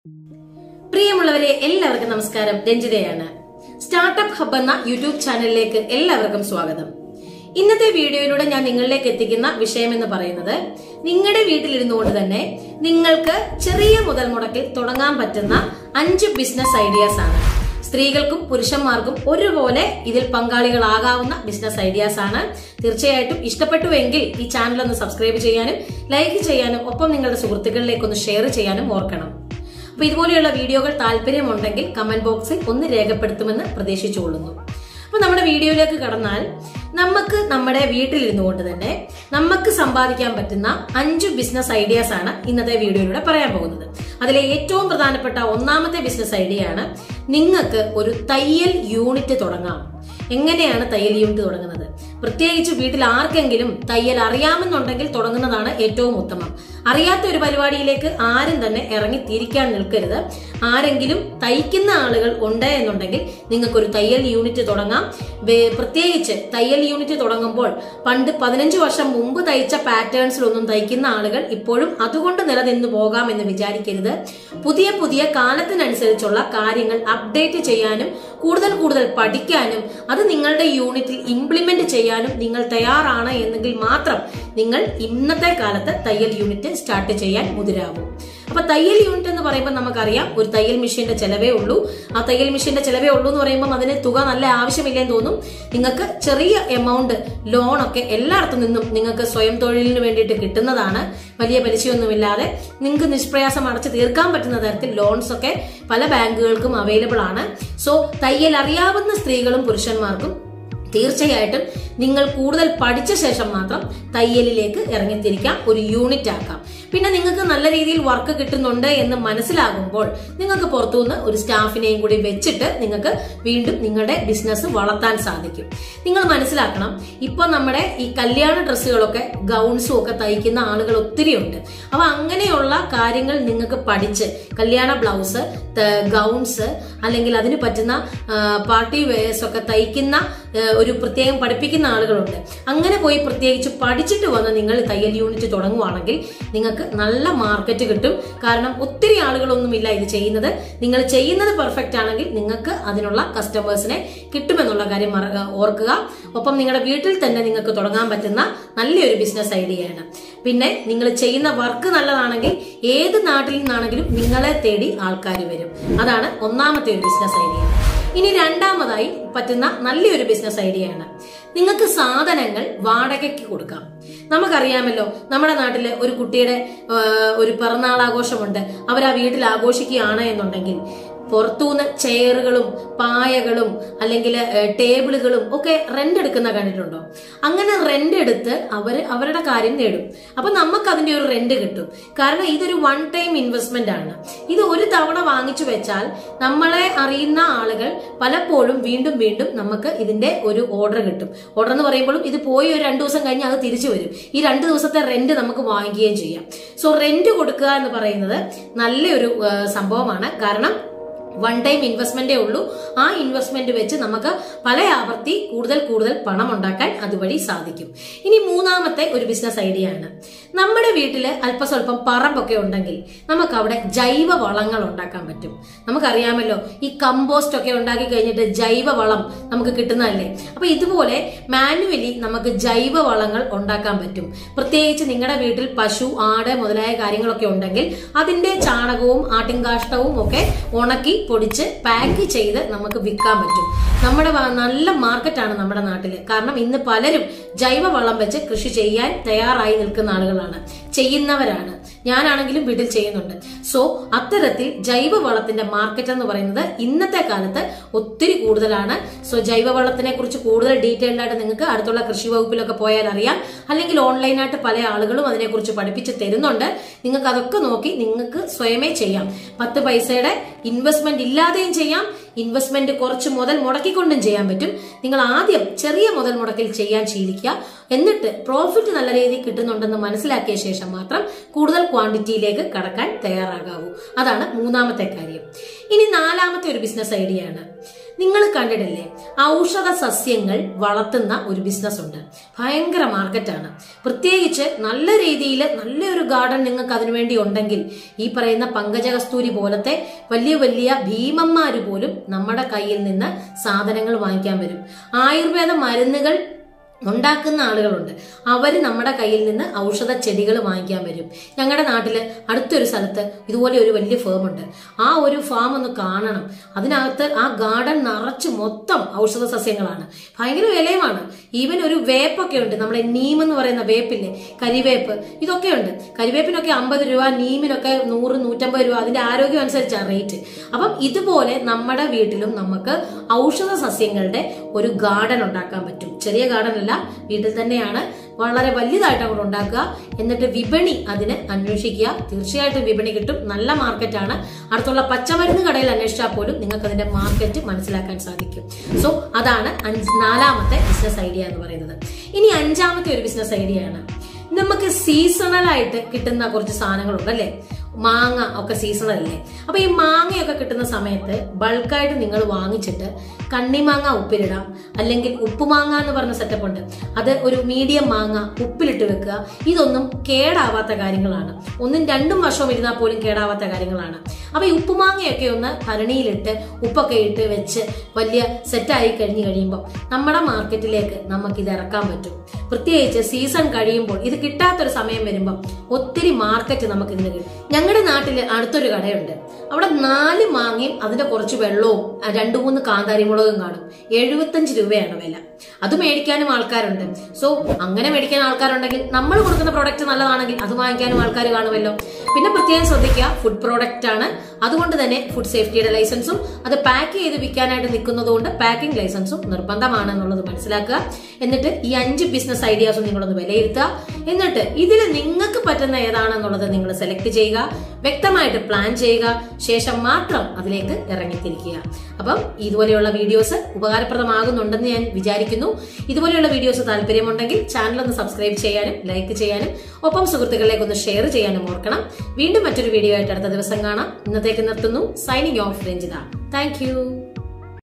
പ്രിയമുള്ളവരെ എല്ലാവർക്കും നമസ്കാരം രഞ്ജിതയാണ് സ്റ്റാർട്ടപ്പ് ഹബ് എന്ന യൂട്യൂബ് ചാനലിലേക്ക് എല്ലാവർക്കും സ്വാഗതം ഇന്നത്തെ വീഡിയോയിലൂടെ ഞാൻ നിങ്ങളിലേക്ക് എത്തിക്കുന്ന വിഷയം എന്ന് പറയുന്നത് നിങ്ങളുടെ വീട്ടിലിരുന്നുകൊണ്ട് തന്നെ നിങ്ങൾക്ക് ചെറിയ മുതൽ മുടക്കിൽ തുടങ്ങാൻ പറ്റുന്ന അഞ്ച് ബിസിനസ് ഐഡിയാസ് ആണ് സ്ത്രീകൾക്കും പുരുഷന്മാർക്കും ഒരുപോലെ ഇതിൽ പങ്കാളികളാകാവുന്ന ബിസിനസ് ഐഡിയാസ് ആണ് തീർച്ചയായിട്ടും ഇഷ്ടപ്പെട്ടുവെങ്കിൽ ഈ ചാനൽ ഒന്ന് സബ്സ്ക്രൈബ് ചെയ്യാനും ലൈക്ക് ചെയ്യാനും ഒപ്പം നിങ്ങളുടെ സുഹൃത്തുക്കളിലേക്ക് ഒന്ന് ഷെയർ ചെയ്യാനും ഓർക്കണം അപ്പൊ ഇതുപോലെയുള്ള വീഡിയോകൾ താല്പര്യമുണ്ടെങ്കിൽ കമന്റ് ബോക്സിൽ ഒന്ന് രേഖപ്പെടുത്തുമെന്ന് പ്രതീക്ഷിച്ചുകൊള്ളുന്നു അപ്പൊ നമ്മുടെ വീഡിയോയിലേക്ക് കടന്നാൽ നമുക്ക് നമ്മുടെ വീട്ടിലിരുന്നു കൊണ്ട് തന്നെ നമുക്ക് സമ്പാദിക്കാൻ പറ്റുന്ന അഞ്ച് ബിസിനസ് ഐഡിയാസ് ആണ് ഇന്നത്തെ വീഡിയോയിലൂടെ പറയാൻ പോകുന്നത് അതിലെ ഏറ്റവും പ്രധാനപ്പെട്ട ഒന്നാമത്തെ ബിസിനസ് ഐഡിയ ആണ് നിങ്ങൾക്ക് ഒരു തയ്യൽ യൂണിറ്റ് തുടങ്ങാം എങ്ങനെയാണ് തയ്യൽ യൂണിറ്റ് തുടങ്ങുന്നത് പ്രത്യേകിച്ച് വീട്ടിൽ ആർക്കെങ്കിലും തയ്യൽ അറിയാമെന്നുണ്ടെങ്കിൽ തുടങ്ങുന്നതാണ് ഏറ്റവും ഉത്തമം അറിയാത്ത ഒരു പരിപാടിയിലേക്ക് ആരും തന്നെ ഇറങ്ങി തിരിക്കാൻ നിൽക്കരുത് ആരെങ്കിലും തയ്ക്കുന്ന ആളുകൾ ഉണ്ട് എന്നുണ്ടെങ്കിൽ നിങ്ങൾക്കൊരു തയ്യൽ യൂണിറ്റ് തുടങ്ങാം വേ- പ്രത്യേകിച്ച് തയ്യൽ യൂണിറ്റ് തുടങ്ങുമ്പോൾ പണ്ട് പതിനഞ്ച് വർഷം മുമ്പ് തയ്ച്ച പാറ്റേൺസിലൊന്നും തയ്ക്കുന്ന ആളുകൾ ഇപ്പോഴും അതുകൊണ്ട് നിലനിന്ന് പോകാം എന്ന് വിചാരിക്കരുത് പുതിയ പുതിയ കാലത്തിനനുസരിച്ചുള്ള കാര്യങ്ങൾ അപ്ഡേറ്റ് ചെയ്യാനും കൂടുതൽ കൂടുതൽ പഠിക്കാനും അത് നിങ്ങളുടെ യൂണിറ്റിൽ ഇംപ്ലിമെന്റ് ചെയ്യാനും നിങ്ങൾ തയ്യാറാണ് എന്നെങ്കിൽ മാത്രം നിങ്ങൾ ഇന്നത്തെ കാലത്ത് തയ്യൽ യൂണിറ്റ് സ്റ്റാർട്ട് ചെയ്യാൻ മുതിരാവൂ അപ്പൊ തയ്യൽ യൂണിറ്റ് എന്ന് പറയുമ്പോൾ നമുക്കറിയാം ഒരു തയ്യൽ മെഷീന്റെ ചെലവേ ഉള്ളൂ ആ തയ്യൽ മെഷീന്റെ ചെലവേ ഉള്ളൂ എന്ന് പറയുമ്പോൾ അതിന് തുക നല്ല ആവശ്യമില്ലെന്ന് തോന്നും നിങ്ങൾക്ക് ചെറിയ എമൗണ്ട് ലോണൊക്കെ എല്ലായിടത്തു നിന്നും നിങ്ങൾക്ക് സ്വയം തൊഴിലിന് വേണ്ടിയിട്ട് കിട്ടുന്നതാണ് വലിയ പലിശയൊന്നുമില്ലാതെ നിങ്ങൾക്ക് നിഷ്പ്രയാസം അടച്ചു തീർക്കാൻ പറ്റുന്ന തരത്തിൽ ലോൺസ് ഒക്കെ പല ബാങ്കുകൾക്കും അവൈലബിൾ ആണ് സോ തയ്യൽ അറിയാവുന്ന സ്ത്രീകളും പുരുഷന്മാർക്കും തീർച്ചയായിട്ടും നിങ്ങൾ കൂടുതൽ പഠിച്ച ശേഷം മാത്രം തയ്യലിലേക്ക് ഇറങ്ങിത്തിരിക്കാം ഒരു യൂണിറ്റ് ആക്കാം പിന്നെ നിങ്ങൾക്ക് നല്ല രീതിയിൽ വർക്ക് കിട്ടുന്നുണ്ട് എന്ന് മനസ്സിലാകുമ്പോൾ നിങ്ങൾക്ക് പുറത്തുനിന്ന് ഒരു സ്റ്റാഫിനെയും കൂടി വെച്ചിട്ട് നിങ്ങൾക്ക് വീണ്ടും നിങ്ങളുടെ ബിസിനസ് വളർത്താൻ സാധിക്കും നിങ്ങൾ മനസ്സിലാക്കണം ഇപ്പൊ നമ്മുടെ ഈ കല്യാണ ഡ്രസ്സുകളൊക്കെ ഗൗൺസും ഒക്കെ തയ്ക്കുന്ന ആളുകൾ ഒത്തിരി ഉണ്ട് അപ്പൊ അങ്ങനെയുള്ള കാര്യങ്ങൾ നിങ്ങൾക്ക് പഠിച്ച് കല്യാണ ബ്ലൗസ് ഗൗൺസ് അല്ലെങ്കിൽ അതിന് പറ്റുന്ന ആ, പാർട്ടി വെയർസ് ഒക്കെ തയ്ക്കുന്ന ആ, ഒരു പ്രത്യേകം പഠിപ്പിക്കുന്ന ആളുകളുണ്ട് അങ്ങനെ പോയി പ്രത്യേകിച്ച് പഠിച്ചിട്ട് വന്ന് നിങ്ങൾ തയ്യൽ യൂണിറ്റ് തുടങ്ങുവാണെങ്കിൽ നിങ്ങൾക്ക് നല്ല മാർക്കറ്റ് കിട്ടും കാരണം ഒത്തിരി ആളുകളൊന്നുമില്ല ഇത് ചെയ്യുന്നത് നിങ്ങൾ ചെയ്യുന്നത് പെർഫെക്റ്റ് ആണെങ്കിൽ നിങ്ങൾക്ക് അതിനുള്ള കസ്റ്റമേഴ്സിനെ കിട്ടുമെന്നുള്ള കാര്യം മറ- ഓർക്കുക ഒപ്പം നിങ്ങളുടെ വീട്ടിൽ തന്നെ നിങ്ങൾക്ക് തുടങ്ങാൻ പറ്റുന്ന നല്ലൊരു ബിസിനസ് ഐഡിയയാണ് പിന്നെ നിങ്ങൾ ചെയ്യുന്ന വർക്ക് നല്ലതാണെങ്കിൽ ഏത് നാട്ടിൽ നിന്നാണെങ്കിലും നിങ്ങളെ തേടി ആൾക്കാർ വരും അതാണ് ഒന്നാമത്തെ ഒരു ബിസിനസ് ഐഡിയ ഇനി രണ്ടാമതായി പറ്റുന്ന നല്ലൊരു ബിസിനസ് ഐഡിയ ആണ് നിങ്ങൾക്ക് സാധനങ്ങൾ വാടകയ്ക്ക് കൊടുക്കാം നമുക്കറിയാമല്ലോ നമ്മുടെ നാട്ടില് ഒരു കുട്ടിയുടെ ആ, ഒരു പിറന്നാൾ ആഘോഷമുണ്ട് അവർ ആ വീട്ടിൽ ആഘോഷിക്കുകയാണ് എന്നുണ്ടെങ്കിൽ പുറത്തുനിന്ന് ചെയറുകളും പായകളും അല്ലെങ്കിൽ ടേബിളുകളും ഒക്കെ റെന്റ് എടുക്കുന്ന കണ്ടിട്ടുണ്ടോ അങ്ങനെ റെന്റ് എടുത്ത് അവർ അവരുടെ കാര്യം നേടും അപ്പൊ നമുക്ക് അതിന്റെ ഒരു റെന്റ് കിട്ടും കാരണം ഇതൊരു വൺ ടൈം ഇൻവെസ്റ്റ്മെന്റ് ആണ് ഇത് ഒരു തവണ വാങ്ങിച്ചു വെച്ചാൽ നമ്മളെ അറിയുന്ന ആളുകൾ പലപ്പോഴും വീണ്ടും വീണ്ടും നമുക്ക് ഇതിന്റെ ഒരു ഓർഡർ കിട്ടും ഓർഡർ എന്ന് പറയുമ്പോഴും ഇത് പോയി ഒരു രണ്ടു ദിവസം കഴിഞ്ഞ് അത് തിരിച്ചു വരും ഈ രണ്ട് ദിവസത്തെ റെന്റ് നമുക്ക് വാങ്ങിക്കുകയും ചെയ്യാം സോ റെന്റ് കൊടുക്കുക എന്ന് പറയുന്നത് നല്ലൊരു ആ, സംഭവമാണ് കാരണം വൺ ടൈം ഇൻവെസ്റ്റ്മെന്റേ ഉള്ളൂ ആ ഇൻവെസ്റ്റ്മെന്റ് വെച്ച് നമുക്ക് പല ആവർത്തി കൂടുതൽ കൂടുതൽ പണം ഉണ്ടാക്കാൻ അതുവഴി സാധിക്കും ഇനി മൂന്നാമത്തെ ഒരു ബിസിനസ് ഐഡിയ ആണ് നമ്മുടെ വീട്ടില് അല്പസ്വല്പം പറമ്പൊക്കെ ഉണ്ടെങ്കിൽ നമുക്ക് അവിടെ ജൈവ വളങ്ങൾ ഉണ്ടാക്കാൻ പറ്റും നമുക്കറിയാമല്ലോ ഈ കമ്പോസ്റ്റ് ഒക്കെ ഉണ്ടാക്കി കഴിഞ്ഞിട്ട് ജൈവ വളം നമുക്ക് കിട്ടുന്നതല്ലേ അപ്പൊ ഇതുപോലെ മാനുവലി നമുക്ക് ജൈവ വളങ്ങൾ ഉണ്ടാക്കാൻ പറ്റും പ്രത്യേകിച്ച് നിങ്ങളുടെ വീട്ടിൽ പശു ആട് മുതലായ കാര്യങ്ങളൊക്കെ ഉണ്ടെങ്കിൽ അതിന്റെ ചാണകവും ആട്ടിൻകാഷ്ടവും ഒക്കെ ഉണക്കി പൊടിച്ച് പാക്ക് ചെയ്ത് നമുക്ക് വിൽക്കാൻ പറ്റും നമ്മുടെ വ- നല്ല മാർക്കറ്റാണ് നമ്മുടെ നാട്ടിൽ കാരണം ഇന്ന് പലരും ജൈവ വളം വെച്ച് കൃഷി ചെയ്യാൻ തയ്യാറായി നിൽക്കുന്ന ആളുകളാണ് ചെയ്യുന്നവരാണ് ഞാനാണെങ്കിലും വീട്ടിൽ ചെയ്യുന്നുണ്ട് സോ അത്തരത്തിൽ ജൈവ വളത്തിന്റെ മാർക്കറ്റ് എന്ന് പറയുന്നത് ഇന്നത്തെ കാലത്ത് ഒത്തിരി കൂടുതലാണ് സോ ജൈവ വളത്തിനെ കുറിച്ച് കൂടുതൽ ഡീറ്റെയിൽഡ് ആയിട്ട് നിങ്ങൾക്ക് അടുത്തുള്ള കൃഷി വകുപ്പിലൊക്കെ പോയാൽ അറിയാം അല്ലെങ്കിൽ ഓൺലൈനായിട്ട് പല ആളുകളും അതിനെക്കുറിച്ച് പഠിപ്പിച്ച് തരുന്നുണ്ട് നിങ്ങൾക്ക് അതൊക്കെ നോക്കി നിങ്ങൾക്ക് സ്വയമേ ചെയ്യാം പത്ത് പൈസയുടെ ഇൻവെസ്റ്റ്മെന്റ് ഇല്ലാതെയും ചെയ്യാം ഇൻവെസ്റ്റ്മെന്റ് കുറച്ച് മുതൽ മുടക്കിക്കൊണ്ടും ചെയ്യാൻ പറ്റും നിങ്ങൾ ആദ്യം ചെറിയ മുതൽ മുടക്കിൽ ചെയ്യാൻ ശീലിക്കുക എന്നിട്ട് പ്രോഫിറ്റ് നല്ല രീതിയിൽ കിട്ടുന്നുണ്ടെന്ന് മനസ്സിലാക്കിയ ശേഷം മാത്രം കൂടുതൽ ക്വാണ്ടിറ്റിയിലേക്ക് കടക്കാൻ തയ്യാറാകാവൂ അതാണ് മൂന്നാമത്തെ കാര്യം ഇനി നാലാമത്തെ ഒരു ബിസിനസ് ഐഡിയ ആണ് നിങ്ങൾ കണ്ടിട്ടില്ലേ ഔഷധ സസ്യങ്ങൾ വളർത്തുന്ന ഒരു ബിസിനസ് ഉണ്ട് ഭയങ്കര മാർക്കറ്റാണ് പ്രത്യേകിച്ച് നല്ല രീതിയിൽ നല്ലൊരു ഗാർഡൻ നിങ്ങൾക്ക് അതിനുവേണ്ടി ഉണ്ടെങ്കിൽ ഈ പറയുന്ന പങ്കജകസ്തൂരി പോലത്തെ വലിയ വലിയ ഭീമന്മാര് പോലും നമ്മുടെ കയ്യിൽ നിന്ന് സാധനങ്ങൾ വാങ്ങിക്കാൻ വരും ആയുർവേദ മരുന്നുകൾ ഉണ്ടാക്കുന്ന ആളുകളുണ്ട് അവർ നമ്മുടെ കയ്യിൽ നിന്ന് ഔഷധ ചെടികൾ വാങ്ങിക്കാൻ വരും ഞങ്ങളുടെ നാട്ടിൽ അടുത്തൊരു സ്ഥലത്ത് ഇതുപോലെ ഒരു വലിയ ഫേം ഉണ്ട് ആ ഒരു ഫാം ഒന്ന് കാണണം അതിനകത്ത് ആ ഗാർഡൻ നിറച്ച് മൊത്തം ഔഷധ സസ്യങ്ങളാണ് ഭയങ്കര വിലയുമാണ് ഈവൻ ഒരു വേപ്പൊക്കെ ഉണ്ട് നമ്മുടെ നീം എന്ന് പറയുന്ന വേപ്പില്ലേ കരിവേപ്പ് ഇതൊക്കെ ഉണ്ട് കരിവേപ്പിനൊക്കെ അമ്പത് രൂപ നീമിനൊക്കെ നൂറ് നൂറ്റമ്പത് രൂപ അതിന്റെ ആരോഗ്യം അനുസരിച്ചാണ് റേറ്റ് അപ്പം ഇതുപോലെ നമ്മുടെ വീട്ടിലും നമുക്ക് ഔഷധ സസ്യങ്ങളുടെ ഒരു ഗാർഡൻ ഉണ്ടാക്കാൻ പറ്റും ചെറിയ ഗാർഡൻ അല്ല വീട്ടിൽ തന്നെയാണ് വളരെ വലുതായിട്ട് അങ്ങോട്ട് ഉണ്ടാക്കുക എന്നിട്ട് വിപണി അതിന് അന്വേഷിക്കുക തീർച്ചയായിട്ടും വിപണി കിട്ടും നല്ല മാർക്കറ്റാണ് അടുത്തുള്ള പച്ചമരുന്ന് കടയിൽ അന്വേഷിച്ചാൽ പോലും നിങ്ങൾക്ക് അതിന്റെ മാർക്കറ്റ് മനസ്സിലാക്കാൻ സാധിക്കും സോ അതാണ് അഞ്ച് നാലാമത്തെ ബിസിനസ് ഐഡിയ എന്ന് പറയുന്നത് ഇനി അഞ്ചാമത്തെ ഒരു ബിസിനസ് ഐഡിയ ആണ് നമുക്ക് സീസണൽ ആയിട്ട് കിട്ടുന്ന കുറച്ച് സാധനങ്ങളുണ്ട് അല്ലേ മാങ്ങ ഒക്കെ സീസണൽ അല്ലേ അപ്പൊ ഈ മാങ്ങയൊക്കെ കിട്ടുന്ന സമയത്ത് ബൾക്കായിട്ട് നിങ്ങൾ വാങ്ങിച്ചിട്ട് കണ്ണിമാങ്ങ ഉപ്പിലിടാം അല്ലെങ്കിൽ ഉപ്പുമാങ്ങ എന്ന് പറഞ്ഞ സെറ്റപ്പ് ഉണ്ട് അത് ഒരു മീഡിയം മാങ്ങ ഉപ്പിലിട്ട് വെക്കുക ഇതൊന്നും കേടാവാത്ത കാര്യങ്ങളാണ് ഒന്നും രണ്ടും വർഷവും ഇരുന്നാൽ പോലും കേടാവാത്ത കാര്യങ്ങളാണ് അപ്പൊ ഈ ഉപ്പുമാങ്ങയൊക്കെ ഒന്ന് ഭരണിയിലിട്ട് ഉപ്പൊക്കെ ഇട്ട് വെച്ച് വലിയ സെറ്റായി കഴിഞ്ഞു കഴിയുമ്പോൾ നമ്മുടെ മാർക്കറ്റിലേക്ക് നമുക്ക് ഇത് ഇറക്കാൻ പറ്റും പ്രത്യേകിച്ച് സീസൺ കഴിയുമ്പോൾ ഇത് കിട്ടാത്തൊരു സമയം വരുമ്പോൾ ഒത്തിരി മാർക്കറ്റ് നമുക്ക് ഇതിന് കിട്ടും ഞങ്ങളുടെ നാട്ടിൽ അടുത്തൊരു കടയുണ്ട് അവിടെ നാല് മാങ്ങയും അതിന്റെ കുറച്ച് വെള്ളവും ആ, രണ്ടു മൂന്ന് കാന്താരി മുളകും കാണും എഴുപത്തഞ്ച് രൂപയാണ് വില അത് മേടിക്കാനും ആൾക്കാരുണ്ട് സോ അങ്ങനെ മേടിക്കാൻ ആൾക്കാരുണ്ടെങ്കിൽ നമ്മൾ കൊടുക്കുന്ന പ്രോഡക്റ്റ് നല്ലതാണെങ്കിൽ അത് വാങ്ങിക്കാനും ആൾക്കാർ കാണുമല്ലോ പിന്നെ പ്രത്യേകം ശ്രദ്ധിക്കുക ഫുഡ് പ്രോഡക്റ്റ് ആണ് അതുകൊണ്ട് തന്നെ ഫുഡ് സേഫ്റ്റിയുടെ ലൈസൻസും അത് പാക്ക് ചെയ്ത് വിൽക്കാനായിട്ട് നിൽക്കുന്നതുകൊണ്ട് പാക്കിംഗ് ലൈസൻസും നിർബന്ധമാണ് എന്നുള്ളത് മനസ്സിലാക്കുക എന്നിട്ട് ഈ അഞ്ച് ബിസിനസ് ഐഡിയാസും നിങ്ങളൊന്ന് വിലയിരുത്തുക എന്നിട്ട് ഇതിൽ നിങ്ങൾക്ക് പറ്റുന്ന ഏതാണെന്നുള്ളത് നിങ്ങൾ സെലക്ട് ചെയ്യുക വ്യക്തമായിട്ട് പ്ലാൻ ചെയ്യുക ശേഷം മാത്രം അതിലേക്ക് ഇറങ്ങിത്തിരിക്കുക അപ്പം ഇതുപോലെയുള്ള വീഡിയോസ് ഉപകാരപ്രദമാകുന്നുണ്ടെന്ന് ഞാൻ വിചാരിക്കുന്നു ഇതുപോലെയുള്ള വീഡിയോസ് താല്പര്യമുണ്ടെങ്കിൽ ചാനൽ ഒന്ന് സബ്സ്ക്രൈബ് ചെയ്യാനും ലൈക്ക് ചെയ്യാനും ഒപ്പം സുഹൃത്തുക്കളിലേക്ക് ഒന്ന് ഷെയർ ചെയ്യാനും ഓർക്കണം വീണ്ടും മറ്റൊരു വീഡിയോ ആയിട്ട് അടുത്ത ദിവസം കാണാം ഇന്നത്തേക്ക് നിർത്തുന്നു സൈനിങ് ഓഫ് രഞ്ജിത താങ്ക്